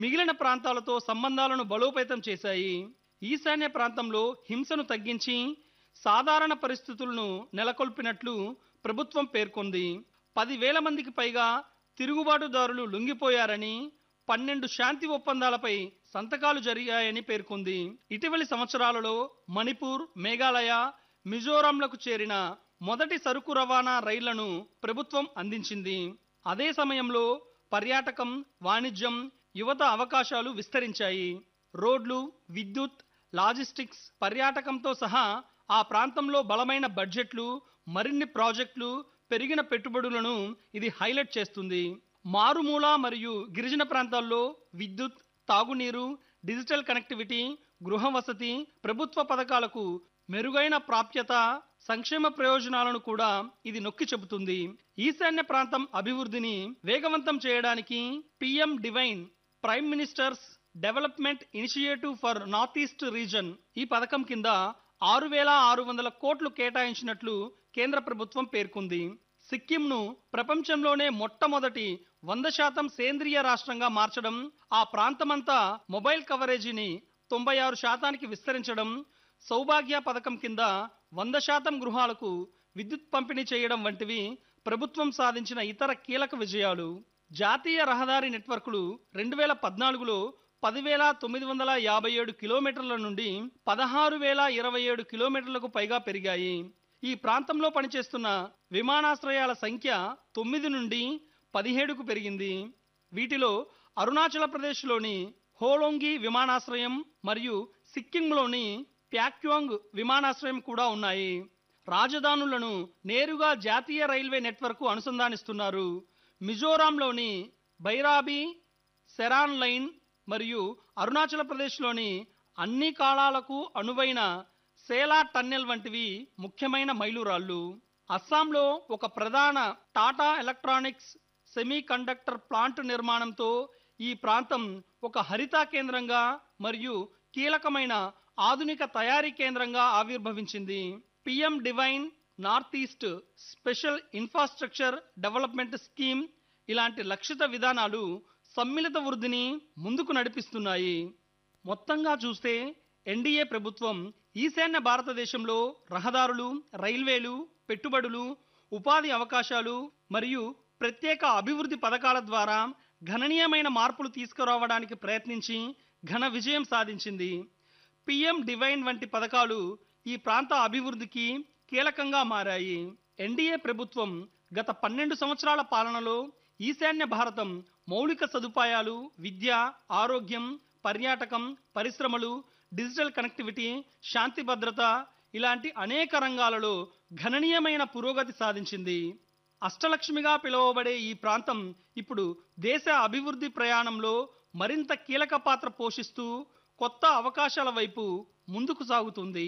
మిగిలిన ప్రాంతాలతో సంబంధాలను బలోపేతం చేశాయి ఈశాన్య ప్రాంతంలో హింసను తగ్గించి సాధారణ పరిస్థితులను నెలకొల్పినట్లు ప్రభుత్వం పేర్కొంది పదివేల మందికి పైగా తిరుగుబాటుదారులు లొంగిపోయారని పన్నెండు శాంతి ఒప్పందాలపై సంతకాలు జరిగాయని పేర్కొంది ఇటీవలి సంవత్సరాలలో మణిపూర్ మేఘాలయ మిజోరాంలకు చేరిన మొదటి సరుకు రవాణా రైళ్లను ప్రభుత్వం అందించింది అదే సమయంలో పర్యాటకం వాణిజ్యం యువత అవకాశాలు విస్తరించాయి రోడ్లు విద్యుత్ లాజిస్టిక్స్ పర్యాటకంతో సహా ఆ ప్రాంతంలో బలమైన బడ్జెట్లు మరిన్ని ప్రాజెక్టులు పెరిగిన పెట్టుబడులను ఇది హైలైట్ చేస్తుంది మారుమూల మరియు గిరిజన ప్రాంతాల్లో విద్యుత్ తాగునీరు డిజిటల్ కనెక్టివిటీ గృహ వసతి ప్రభుత్వ పథకాలకు మెరుగైన ప్రాప్యత సంక్షేమ ప్రయోజనాలను కూడా ఇది నొక్కి చెబుతుంది ఈశాన్య ప్రాంతం అభివృద్ధిని వేగవంతం చేయడానికి PM DevINE prime minister's development initiative for north east region ఈ పథకం కింద ఆరు వేల ఆరు వందల కోట్లు కేటాయించినట్లు కేంద్ర ప్రభుత్వం పేర్కొంది సిక్కింను ప్రపంచంలోనే మొట్టమొదటి వంద శాతం సేంద్రియ రాష్ట్రంగా మార్చడం ఆ ప్రాంతమంతా మొబైల్ కవరేజీని తొంభై ఆరు శాతానికి విస్తరించడం సౌభాగ్య పథకం కింద వంద శాతం గృహాలకు విద్యుత్ పంపిణీ చేయడం వంటివి ప్రభుత్వం సాధించిన ఇతర కీలక విజయాలు జాతీయ రహదారి నెట్వర్క్లు రెండు వేల పద్నాలుగులో పదివేల తొమ్మిది వందల యాభై ఏడు కిలోమీటర్ల నుండి పదహారు వేల ఇరవై ఏడు కిలోమీటర్లకు పైగా పెరిగాయి ఈ ప్రాంతంలో పనిచేస్తున్న విమానాశ్రయాల సంఖ్య తొమ్మిది నుండి పదిహేడుకు పెరిగింది వీటిలో అరుణాచల ప్రదేశ్లోని హోలోంగి విమానాశ్రయం మరియు సిక్కింలోని ప్యాక్యోంగ్ విమానాశ్రయం కూడా ఉన్నాయి రాజధానులను నేరుగా జాతీయ రైల్వే నెట్వర్క్ అనుసంధానిస్తున్నారు మిజోరాంలోని బైరాబి సెరాన్ లైన్ మరియు అరుణాచల్ ప్రదేశ్లోని అన్ని కాలాలకు అనువైన సేలా టన్నెల్ వంటివి ముఖ్యమైన మైలురాళ్ళు అస్సాంలో ఒక ప్రధాన Tata electronics semiconductor plant నిర్మాణంతో ఈ ప్రాంతం ఒక హరితా కేంద్రంగా మరియు కీలకమైన ఆధునిక తయారీ కేంద్రంగా ఆవిర్భవించింది PM divine north east special infrastructure development scheme ఇలాంటి లక్షిత విధానాలు సమ్మిళిత వృద్ధిని ముందుకు నడిపిస్తున్నాయి మొత్తంగా చూస్తే ఎన్డీఏ ప్రభుత్వం ఈశాన్య భారతదేశంలో రహదారులు రైల్వేలు పెట్టుబడులు ఉపాధి అవకాశాలు మరియు ప్రత్యేక అభివృద్ధి పథకాల ద్వారా గణనీయమైన మార్పులు తీసుకురావడానికి ప్రయత్నించి ఘన విజయం సాధించింది పిఎం డివైన్ వంటి పథకాలు ఈ ప్రాంత అభివృద్ధికి కీలకంగా మారాయి ఎన్డీఏ ప్రభుత్వం గత పన్నెండు సంవత్సరాల పాలనలో ఈశాన్య భారతం మౌలిక సదుపాయాలు విద్య ఆరోగ్యం పర్యాటకం పరిశ్రమలు డిజిటల్ కనెక్టివిటీ శాంతి భద్రత ఇలాంటి అనేక రంగాలలో గణనీయమైన పురోగతి సాధించింది అష్టలక్ష్మిగా పిలువబడే ఈ ప్రాంతం ఇప్పుడు దేశ అభివృద్ధి ప్రయాణంలో మరింత కీలక పాత్ర పోషిస్తూ కొత్త అవకాశాల వైపు ముందుకు సాగుతుంది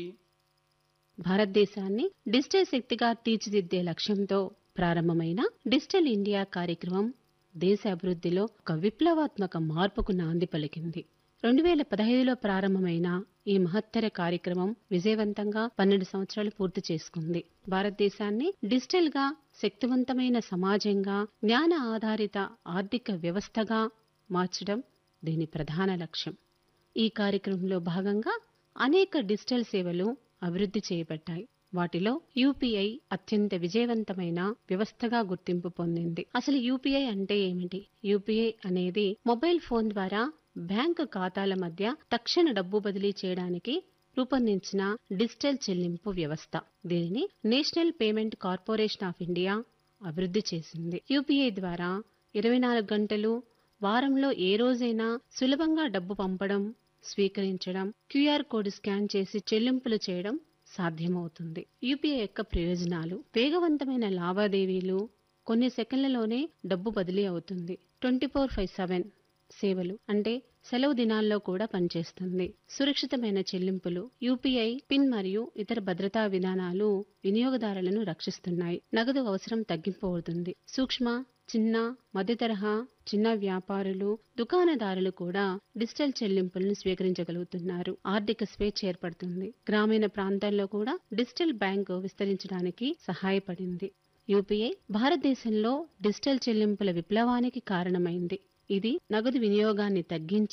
భారతదేశాన్ని డిజిటల్ శక్తిగా తీర్చిదిద్దే లక్ష్యంతో ప్రారంభమైన డిజిటల్ ఇండియా కార్యక్రమం దేశ అభివృద్ధిలో ఒక విప్లవాత్మక మార్పుకు నాంది పలికింది రెండు వేల పదహైదులో ప్రారంభమైన ఈ మహత్తర కార్యక్రమం విజయవంతంగా పన్నెండు సంవత్సరాలు పూర్తి చేసుకుంది భారతదేశాన్ని డిజిటల్ గా శక్తివంతమైన సమాజంగా జ్ఞాన ఆధారిత ఆర్థిక వ్యవస్థగా మార్చడం దీని ప్రధాన లక్ష్యం ఈ కార్యక్రమంలో భాగంగా అనేక డిజిటల్ సేవలు అభివృద్ధి చేయబడ్డాయి వాటిలో యూపీఐ అత్యంత విజయవంతమైన వ్యవస్థగా గుర్తింపు పొందింది అసలు యూపీఐ అంటే ఏమిటి యూపీఐ అనేది మొబైల్ ఫోన్ ద్వారా బ్యాంకు ఖాతాల మధ్య తక్షణ డబ్బు బదిలీ చేయడానికి రూపొందించిన డిజిటల్ చెల్లింపు వ్యవస్థ దీనిని national payment corporation of India అభివృద్ధి చేసింది యూపీఐ ద్వారా ఇరవై నాలుగు గంటలు వారంలో ఏ రోజైనా సులభంగా డబ్బు పంపడం స్వీకరించడం క్యూఆర్ కోడ్ స్కాన్ చేసి చెల్లింపులు చేయడం సాధ్యమవుతుంది యూపీఐ యొక్క ప్రయోజనాలు వేగవంతమైన లావాదేవీలు కొన్ని సెకండ్లలోనే డబ్బు బదిలీ అవుతుంది ట్వంటీ ఫోర్ ఫైవ్ సెవెన్ సేవలు అంటే సెలవు దినాల్లో కూడా పనిచేస్తుంది సురక్షితమైన చెల్లింపులు యూపీఐ పిన్ మరియు ఇతర భద్రతా విధానాలు వినియోగదారులను రక్షిస్తున్నాయి నగదు అవసరం తగ్గింపు అవుతుంది సూక్ష్మ చిన్న మధ్య తరహా చిన్న వ్యాపారులు దుకాణదారులు కూడా డిజిటల్ చెల్లింపులను స్వీకరించగలుగుతున్నారు ఆర్థిక స్వేచ్ఛ ఏర్పడుతుంది గ్రామీణ ప్రాంతాల్లో కూడా డిజిటల్ బ్యాంకు విస్తరించడానికి సహాయపడింది యూపీఐ భారతదేశంలో డిజిటల్ చెల్లింపుల విప్లవానికి కారణమైంది ఇది నగదు వినియోగాన్ని తగ్గించి